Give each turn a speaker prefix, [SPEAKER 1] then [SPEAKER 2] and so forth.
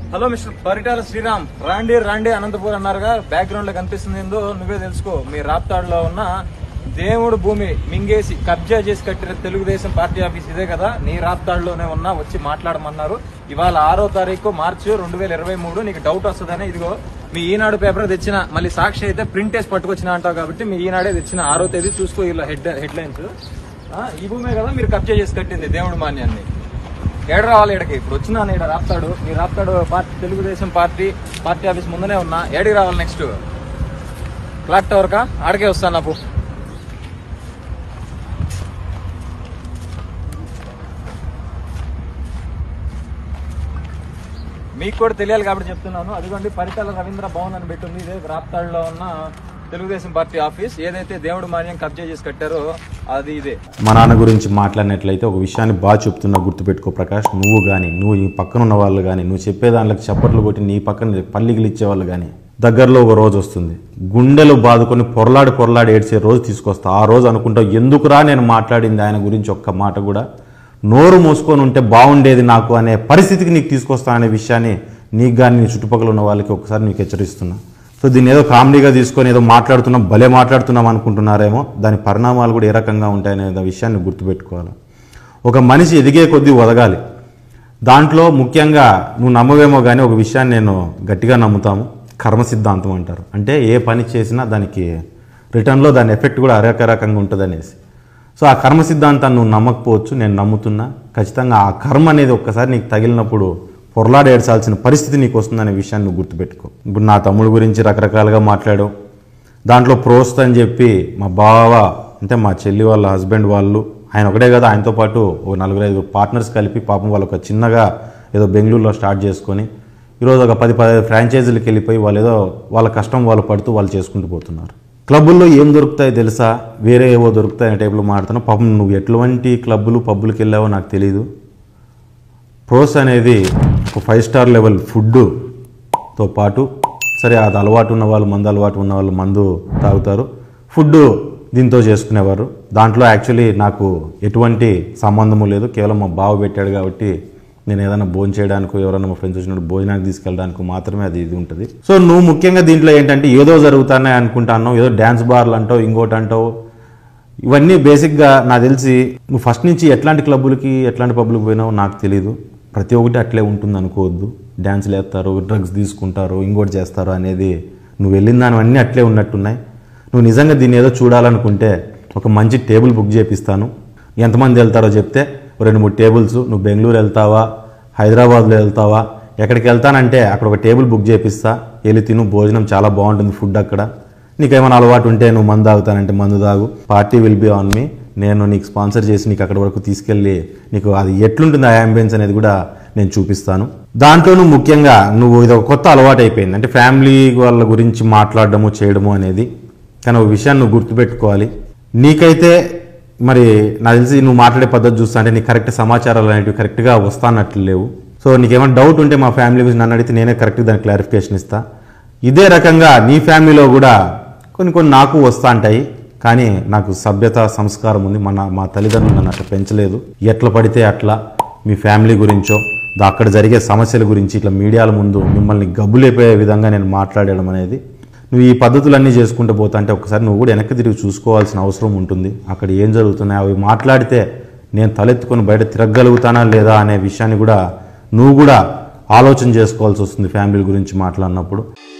[SPEAKER 1] hello mister Paritala Sriram రాండి రాండి Anantapur అన్నారుగా background లో కనిపిస్తుంది ఏందో నువ్వే తెలుసుకో మీ రాప్తాడులో ఉన్న దేవుడు భూమి మింగేసి కబ్జా చేసి కట్టిన తెలుగుదేశం పార్టీ ఆఫీస్ ఇదే కదా నీ రాప్తాడులోనే ఉన్నా వచ్చి మాట్లాడమన్నారు ఇవాళ ఆరో తారీఖు మార్చి రెండు వేల ఇరవై మూడు నీకు డౌట్ వస్తుందని ఇదిగో మీ ఈనాడు పేపర్ తెచ్చిన మళ్ళీ సాక్షి అయితే ప్రింట్ వేసి పట్టుకొచ్చిన అంటావు కాబట్టి మీ ఈనాడే తెచ్చిన ఆరో తేదీ చూసుకో ఇలా హెడ్ హెడ్ లైన్స్ ఈ భూమే కదా మీరు కబ్జా చేసి కట్టింది దేవుడు మాన్యాన్ని ఏడ రావాలి ఏడకి ఇప్పుడు వచ్చినా ఈడ రాప్తాడు నీ Raptadu party Telugu Desam party party office ముందనే ఉన్నా ఏడికి రావాలి నెక్స్ట్ క్లాక్ టవర్ కా ఆడికే వస్తాను నాకు మీకు కూడా తెలియాలి కాబట్టి చెప్తున్నాను అదిగోండి పరిటాల రవీంద్ర భవన్ అని పెట్టుంది ఇదే రాప్తాడులో ఉన్న తెలుగుదేశం పార్టీ ఆఫీస్ ఏదైతే దేవుడు మాన్యం కబ్జా చేసి కట్టారో అది ఇదే
[SPEAKER 2] మా నాన్న గురించి మాట్లాడినట్లయితే ఒక విషయాన్ని బాగా చెప్తున్నా గుర్తుపెట్టుకో ప్రకాష్ నువ్వు కానీ నువ్వు ఈ పక్కన ఉన్న వాళ్ళు కానీ నువ్వు చెప్పే దాంట్లోకి చప్పట్లు కొట్టి నీ పక్కన పల్లికిలు ఇచ్చేవాళ్ళు కానీ దగ్గరలో ఒక రోజు వస్తుంది గుండెలు బాదుకొని పొరలాడి పొరలాడి ఏడ్చే రోజు తీసుకొస్తా ఆ రోజు అనుకుంటావు ఎందుకురా నేను మాట్లాడింది ఆయన గురించి ఒక్క మాట కూడా నోరు మూసుకొని ఉంటే బాగుండేది నాకు అనే పరిస్థితికి నీకు తీసుకొస్తాననే విషయాన్ని నీకు కానీ నీ చుట్టుపక్కల ఉన్న వాళ్ళకి ఒకసారి నీకు హెచ్చరిస్తున్నా సో దీన్ని ఏదో కామెడీగా తీసుకొని ఏదో మాట్లాడుతున్నాం భలే మాట్లాడుతున్నాం అనుకుంటున్నారేమో దాని పరిణామాలు కూడా ఏ రకంగా ఉంటాయనే విషయాన్ని గుర్తుపెట్టుకోవాలి ఒక మనిషి ఎదిగే కొద్దీ ఒదగాలి దాంట్లో ముఖ్యంగా నువ్వు నమ్మవేమో కానీ ఒక విషయాన్ని నేను గట్టిగా నమ్ముతాము కర్మ సిద్ధాంతం అంటారు అంటే ఏ పని చేసినా దానికి రిటర్న్లో దాని ఎఫెక్ట్ కూడా అరక రకంగా ఉంటుంది అనేసి సో ఆ కర్మ సిద్ధాంతాన్ని నువ్వు నమ్మకపోవచ్చు నేను నమ్ముతున్నా ఖచ్చితంగా ఆ కర్మ అనేది ఒక్కసారి నీకు తగిలినప్పుడు పొరలాడ ఏడ్చాల్సిన పరిస్థితి నీకు వస్తుందనే విషయాన్ని నువ్వు గుర్తుపెట్టుకో ఇప్పుడు నా తమ్ముడు గురించి రకరకాలుగా మాట్లాడావు దాంట్లో ప్రోస్త్ అని చెప్పి మా బావ అంటే మా చెల్లి వాళ్ళ హస్బెండ్ వాళ్ళు ఆయన ఒకటే కదా ఆయనతో పాటు ఓ నలుగురు ఐదు పార్ట్నర్స్ కలిపి పాపం వాళ్ళు ఒక చిన్నగా ఏదో బెంగళూరులో స్టార్ట్ చేసుకొని ఈరోజు ఒక పది పది ఫ్రాంచైజీలకు వెళ్ళిపోయి వాళ్ళు ఏదో వాళ్ళ కష్టం వాళ్ళు పడుతూ వాళ్ళు చేసుకుంటూ పోతున్నారు క్లబ్బుల్లో ఏం దొరుకుతాయి తెలుసా వేరే ఏవో దొరుకుతాయి అనే టైప్లో మాడుతున్నావు పాపం నువ్వు ఎటువంటి క్లబ్బులు పబ్బులకు వెళ్ళావో నాకు తెలియదు ప్రోస్ అనేది ఒక ఫైవ్ స్టార్ లెవెల్ ఫుడ్తో పాటు సరే అది అలవాటు ఉన్న వాళ్ళు మందు అలవాటు ఉన్న వాళ్ళు మందు తాగుతారు ఫుడ్ దీంతో చేసుకునేవారు దాంట్లో యాక్చువల్లీ నాకు ఎటువంటి సంబంధము లేదు కేవలం మా బావ పెట్టాడు కాబట్టి నేను ఏదైనా భోజనం చేయడానికి ఎవరైనా మా ఫ్రెండ్స్ వచ్చినప్పుడు భోజనానికి తీసుకెళ్ళడానికి మాత్రమే అది ఇది ఉంటుంది సో నువ్వు ముఖ్యంగా దీంట్లో ఏంటంటే ఏదో జరుగుతానే అనుకుంటాను ఏదో డ్యాన్స్ బార్లు అంటావు ఇంకోటి అంటావు ఇవన్నీ బేసిక్గా నాకు తెలిసి నువ్వు ఫస్ట్ నుంచి ఎట్లాంటి క్లబ్బులకి ఎట్లాంటి పబ్లకు పోయినావో నాకు తెలియదు ప్రతి ఒక్కటి అట్లే ఉంటుంది అనుకోవద్దు డ్యాన్స్లు వేస్తారు డ్రగ్స్ తీసుకుంటారు ఇంకోటి చేస్తారు అనేది నువ్వు వెళ్ళిన దానివన్నీ అట్లే ఉన్నట్టున్నాయి నువ్వు నిజంగా దీన్ని ఏదో చూడాలనుకుంటే ఒక మంచి టేబుల్ బుక్ చేపిస్తాను ఎంతమంది వెళ్తారో చెప్తే ఓ రెండు మూడు టేబుల్స్ నువ్వు బెంగళూరు వెళ్తావా హైదరాబాద్లో వెళ్తావా ఎక్కడికి వెళ్తానంటే అక్కడ ఒక టేబుల్ బుక్ చేపిస్తా వెళ్ళి తిను భోజనం చాలా బాగుంటుంది ఫుడ్ అక్కడ నీకేమైనా అలవాటు ఉంటే నువ్వు మందు తాగుతానంటే మందు తాగు party will be on me నేను నీకు స్పాన్సర్ చేసి నీకు అక్కడ వరకు తీసుకెళ్ళి నీకు అది ఎట్లుంటుంది ఆ అంబియన్స్ అనేది కూడా నేను చూపిస్తాను దాంట్లోనూ ముఖ్యంగా నువ్వు ఇది ఒక కొత్త అలవాటు అయిపోయింది అంటే ఫ్యామిలీ వాళ్ళ గురించి మాట్లాడడము చేయడము అనేది కానీ ఒక విషయాన్ని నువ్వు గుర్తుపెట్టుకోవాలి నీకైతే మరి నాకు తెలిసి నువ్వు మాట్లాడే పద్ధతి చూస్తా అంటే నీకు కరెక్ట్ సమాచారాలు అనేవి కరెక్ట్గా వస్తానట్లు లేవు సో నీకేమైనా డౌట్ ఉంటే మా ఫ్యామిలీ గురించి నన్ను అడిగితే నేనే కరెక్ట్గా దానికి క్లారిఫికేషన్ ఇస్తా ఇదే రకంగా నీ ఫ్యామిలీలో కూడా కొన్ని కొన్ని నాకు వస్తా అంటాయి కానీ నాకు సభ్యత సంస్కారం ఉంది మన మా తల్లిదండ్రులు నన్ను అట్లా పెంచలేదు ఎట్లా పడితే అట్లా మీ ఫ్యామిలీ గురించో దా- అక్కడ జరిగే సమస్యల గురించి ఇట్లా మీడియాల ముందు మిమ్మల్ని గబ్బులేపోయే విధంగా నేను మాట్లాడడం అనేది నువ్వు ఈ పద్ధతులన్నీ చేసుకుంటూ పోతా అంటే ఒకసారి నువ్వు కూడా వెనక్కి తిరిగి చూసుకోవాల్సిన అవసరం ఉంటుంది అక్కడ ఏం జరుగుతున్నాయి అవి మాట్లాడితే నేను తలెత్తుకొని బయట తిరగగలుగుతానా లేదా అనే విషయాన్ని కూడా నువ్వు కూడా ఆలోచన చేసుకోవాల్సి వస్తుంది ఫ్యామిలీ గురించి మాట్లాడినప్పుడు